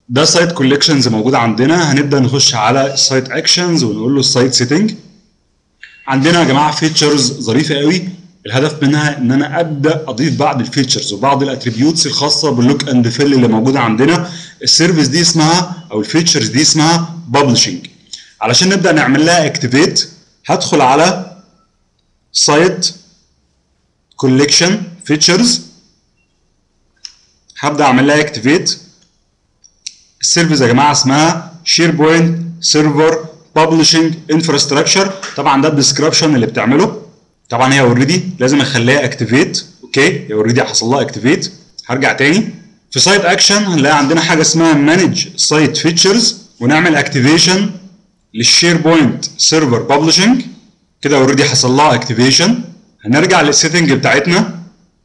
ده سايت كوليكشنز موجود عندنا هنبدا نخش على السايت اكشنز ونقول له السايت سيتنج عندنا يا جماعه فيتشرز ظريفه قوي الهدف منها ان انا ابدا اضيف بعض الفيتشرز وبعض الاتريبيوتس الخاصه باللوك اند فيل اللي موجوده عندنا السيرفيس دي اسمها او الفيتشرز دي اسمها ببلشنج علشان نبدا نعمل لها اكتيفيت هدخل على سايت كوليكشن فيتشرز هبدا اعمل لها اكتيفيت السيرفيس يا جماعه اسمها شير بوينت سيرفر ببلشنج انفراستراكشر طبعا ده الديسكربشن اللي بتعمله طبعا هي اوريدي لازم اخليها اكتيفيت اوكي هي اوريدي حصل لها اكتيفيت هرجع تاني في سايت اكشن هنلاقي عندنا حاجه اسمها مانج سايت فيتشرز ونعمل اكتيفيشن للشير بوينت سيرفر ببلشنج كده اوريدي حصل لها اكتيفيشن هنرجع للسيتنج بتاعتنا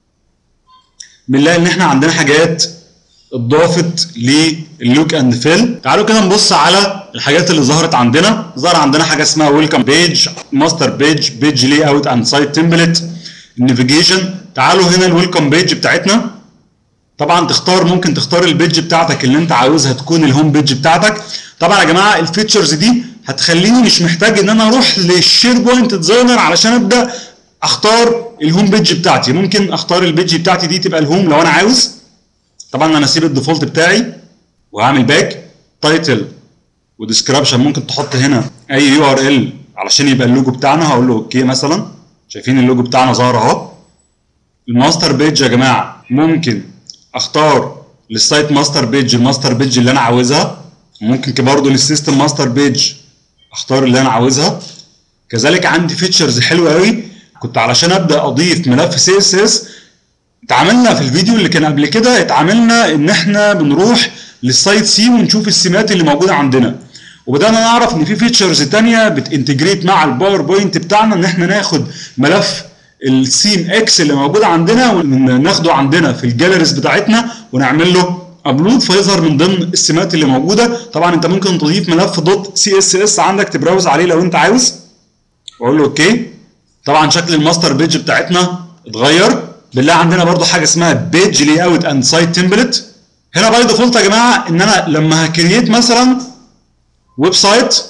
بنلاقي ان احنا عندنا حاجات اتضافت للوك اند فيل تعالوا كده نبص على الحاجات اللي ظهرت عندنا ظهر عندنا حاجه اسمها ويلكم بيج ماستر بيج بيج لي اوت اند سايت تمبلت النافيجيشن تعالوا هنا الويلكم بيج بتاعتنا طبعا تختار ممكن تختار البيج بتاعتك اللي انت عاوزها تكون الهوم بيج بتاعتك طبعا يا جماعه الفيتشرز دي هتخليني مش محتاج ان انا اروح للشير بوينت ديزاينر علشان ابدا اختار الهوم بيج بتاعتي ممكن اختار البيج بتاعتي دي تبقى الهوم لو انا عاوز طبعا انا اسيب الديفولت بتاعي وهعمل باك تايتل وديسكربشن ممكن تحط هنا اي يو ار ال علشان يبقى اللوجو بتاعنا هقول له اوكي مثلا شايفين اللوجو بتاعنا ظاهر اهو الماستر بيج يا جماعه ممكن اختار للسايت ماستر بيج الماستر بيج اللي انا عاوزها ممكن برضه للسيستم ماستر بيج اختار اللي انا عاوزها كذلك عندي فيتشرز حلوه قوي كنت علشان ابدا اضيف ملف سي اس اس اتعاملنا في الفيديو اللي كان قبل كده اتعاملنا ان احنا بنروح للسايت سي ونشوف السمات اللي موجوده عندنا وبدانا نعرف ان في فيتشرز تانية بتنتجريت مع الباوربوينت بتاعنا ان احنا ناخد ملف السيم اكس اللي موجود عندنا وناخده عندنا في الجاليريز بتاعتنا ونعمل له ابلود فيظهر من ضمن السمات اللي موجوده طبعا انت ممكن تضيف ملف دوت سي اس اس عندك تبراوز عليه لو انت عاوز واقول له اوكي طبعا شكل الماستر بيج بتاعتنا اتغير بنلاقي عندنا برضو حاجه اسمها بيج لي اوت اند سايت تمبلت هنا باي ديفولت يا جماعه ان انا لما هكريت مثلا ويب سايت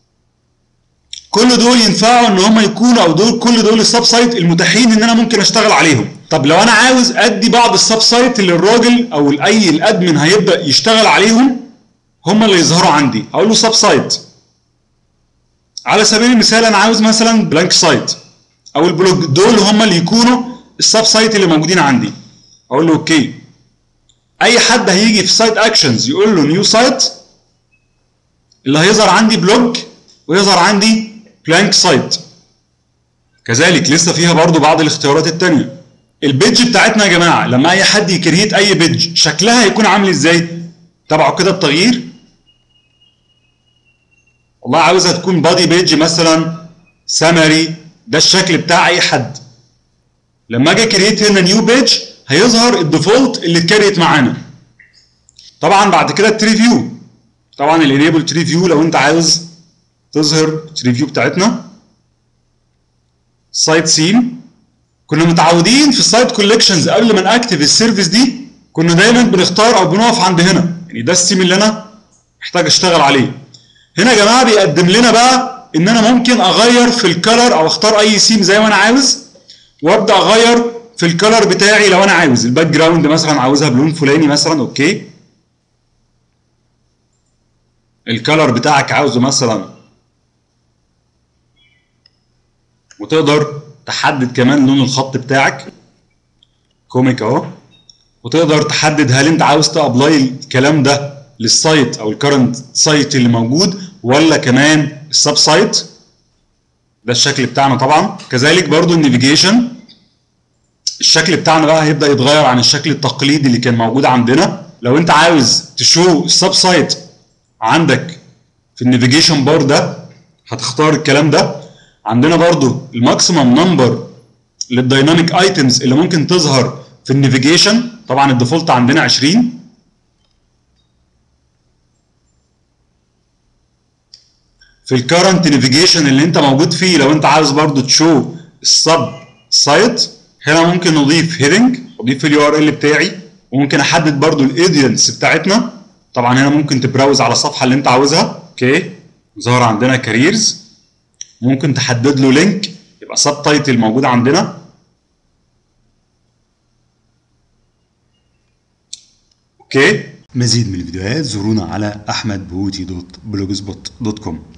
كل دول ينفعوا ان هم يكونوا او دول كل دول السب سايت المتاحين ان انا ممكن اشتغل عليهم طب لو انا عاوز ادي بعض السب سايت اللي الراجل او اي الادمن هيبدا يشتغل عليهم هم اللي يظهروا عندي اقول له سب سايت على سبيل المثال انا عاوز مثلا بلانك سايت او البلوج دول هم اللي يكونوا السب سايت اللي موجودين عندي اقول له اوكي اي حد هيجي في سايت اكشنز يقول له نيو سايت اللي هيظهر عندي بلوج ويظهر عندي بلانك سايت كذلك لسه فيها برضو بعض الاختيارات التانية البيج بتاعتنا يا جماعة لما اي حد يكريت اي بيج شكلها هيكون عامل ازاي تبعه كده بتغيير والله عاوزها تكون بادي بيج مثلا سمري ده الشكل بتاع اي حد لما اجي كريت هنا نيو بيج هيظهر الديفولت اللي اتكريت معانا طبعا بعد كده التريفيو طبعا الانيبل تريفيو لو انت عاوز تظهر التريفيو بتاعتنا سايت سين كنا متعودين في السايت كوليكشنز قبل ما ناكتف السيرفيس دي كنا دايما بنختار او بنقف عند هنا يعني ده السيم اللي انا محتاج اشتغل عليه هنا يا جماعه بيقدم لنا بقى ان انا ممكن اغير في الكلر او اختار اي سيم زي ما انا عاوز وابدا اغير في الكلر بتاعي لو انا عاوز الباك جراوند مثلا عاوزها بلون فلاني مثلا اوكي الكلر بتاعك عاوزه مثلا وتقدر تحدد كمان لون الخط بتاعك كوميك اهو وتقدر تحدد هل انت عاوز تابلاي الكلام ده للسايت او الكرنت سايت اللي موجود ولا كمان السب سايت ده الشكل بتاعنا طبعا كذلك برضو النافيجيشن الشكل بتاعنا بقى هيبدا يتغير عن الشكل التقليدي اللي كان موجود عندنا لو انت عاوز تشو السب سايت عندك في النافيجيشن بار ده هتختار الكلام ده عندنا برضو الماكسيمم نمبر للدايناميك ايتمز اللي ممكن تظهر في النافيجيشن طبعا الديفولت عندنا 20 في الكرنت نافيجيشن اللي انت موجود فيه لو انت عاوز برضو تشو السب سايت هنا ممكن نضيف هيدنج اضيف اليو ار ال بتاعي وممكن احدد برضو الايدينس بتاعتنا طبعا هنا ممكن تبراوز على الصفحه اللي انت عاوزها اوكي ظهر عندنا كاريرز ممكن تحدد له لينك يبقى سب تايتل موجود عندنا اوكي مزيد من الفيديوهات زورونا على احمد بهوتي دوت بلوجسبوت دوت كوم